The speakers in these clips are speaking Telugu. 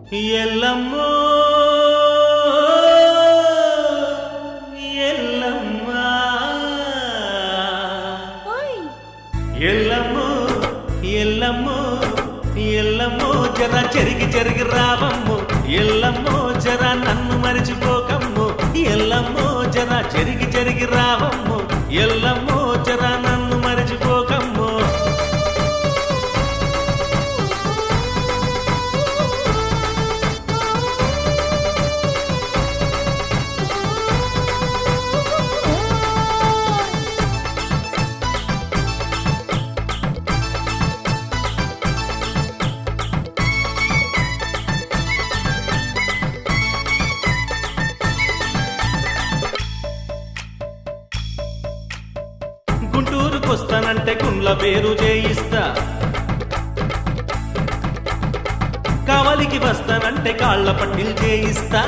ఎల్లమ్మో ఎల్లమ్మా ఓయ్ ఎల్లమ్మో ఎల్లమ్మో ఎల్లమ్మో జర చెరిగి చెరిగి రావమ్మో ఎల్లమ్మో జర నన్ను మరిచిపోకమ్మో ఎల్లమ్మో జర చెరిగి చెరిగి రావమ్మో ఎల్లమ్మో జర నన్ను మరిచిపోకమ్మో గుంటూరుకొస్తానంటే కుండ్ల పేరు చేయిస్తా కావలికి వస్తానంటే కాళ్ళ పట్టిల్ చేయిస్తా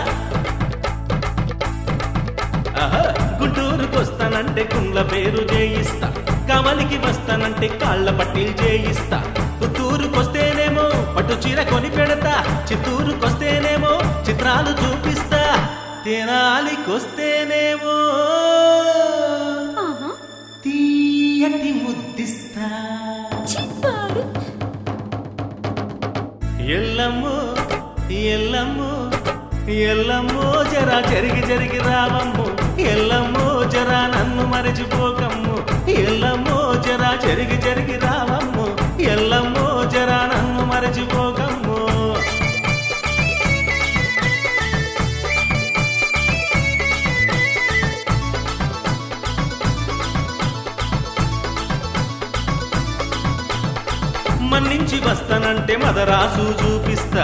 ఆహా, గుంటూరుకొస్తానంటే కుండ్ల పేరు చేయిస్తా కావలికి వస్తానంటే కాళ్ళ పట్టిల్ చేయిస్తా పుత్తూరుకొస్తేనేమో పట్టు చీర కొని పెడతా చిత్తూరుకొస్తేనేమో చిత్రాలు చూపిస్తా తెనాలికొస్తేనేమో ఆహా తీయటి ముద్దిస్తా చిప్పాడు ఎల్లమ్మో ఎల్లమ్మో ఎల్లమ్మో జరా జరిగి జరిగి రావమ్మో ఎల్లమ్మో జరా నన్ను మరచిపోకమ్మో ఎల్లమ్మో జరా జరిగి జరిగి రావమ్మో ఎల్లమ్మో జరా నన్ను మరచిపోకమ్మో మన్నించి వస్తానంటే మదరాసు చూపిస్తా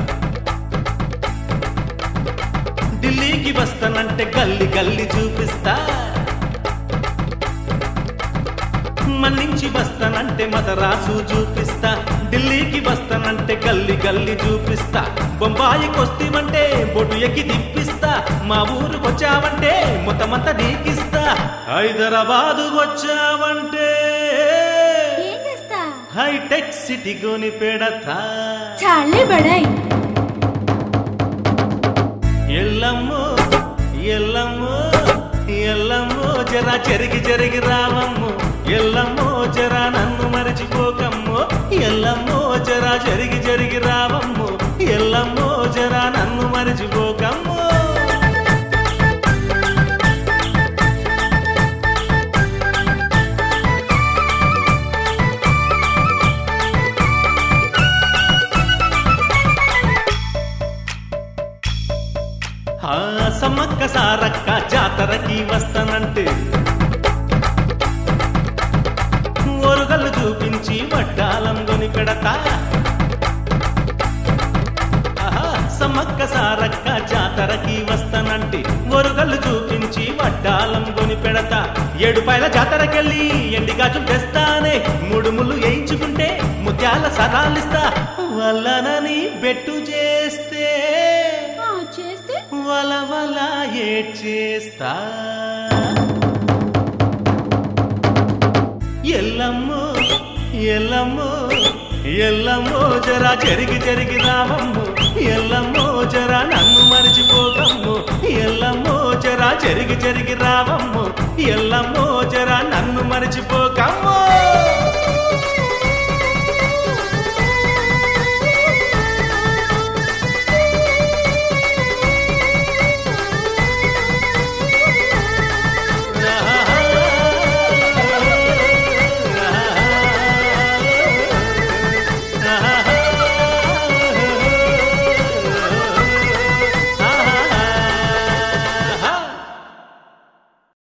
ఢిల్లీకి వస్తానంటే గల్లి గల్లి చూపిస్తా మన్నించి వస్తానంటే మదరాసు చూపిస్తా ఢిల్లీకి వస్తానంటే గల్లి గల్లి చూపిస్తా బొంబాయికి వస్తేమంటే బొటు ఎక్కి తిప్పిస్తా మా ఊరుకు వచ్చావంటే మొత్తమంతా నీకిస్తా హైదరాబాదు వచ్చావంటే ఏం చేస్తా హైటెక్ సిటీ కొని పెడతా చాలే బడాయ్ ఎల్లమ్మో ఎల్లమ్మో ఎల్లమ్మో జరా చెరిగి చెరిగి రావమ్మో ఎల్లమ్మో జరా నన్ను మరచిపోకమ్మో ఎల్లమ్మో జరా చెరిగి చెరిగి రావమ్మో ఎల్లమ్మో జరా నన్ను మరచిపోకమ్మో ఆ సమ్మక్క సారక్క జాతరకి వస్తానంటే ఓరుగల్లు చూపించి వడ్డాలం కొని పెడతా ఆహా, సమ్మక్క సారక్క జాతరకి వస్తానంటే ఒరుగల్లు చూపించి వడ్డాలం కొని పెడతా ఏడుపాయల జాతరకెళ్ళి ఎండి గాజులు తెస్తానే మూడు ముళ్ళు వేయించుకుంటే ముత్యాల సరాలిస్తా వల్లనని బెట్టు చేస్తే ఆ, చేస్తే వల వల ఏడ్చేస్తా ఎల్లమ్మో ఎల్లమ్మో ఎల్లమ్మో జరా జరిగి జరిగి రావమ్మో ఎల్లమ్మో జరా నన్ను మరిచిపోకమ్మో ఎల్లమ్మో జరా జరిగి జరిగి రావమ్మో ఎల్లమ్మో జరా నన్ను మరిచిపోకమ్మో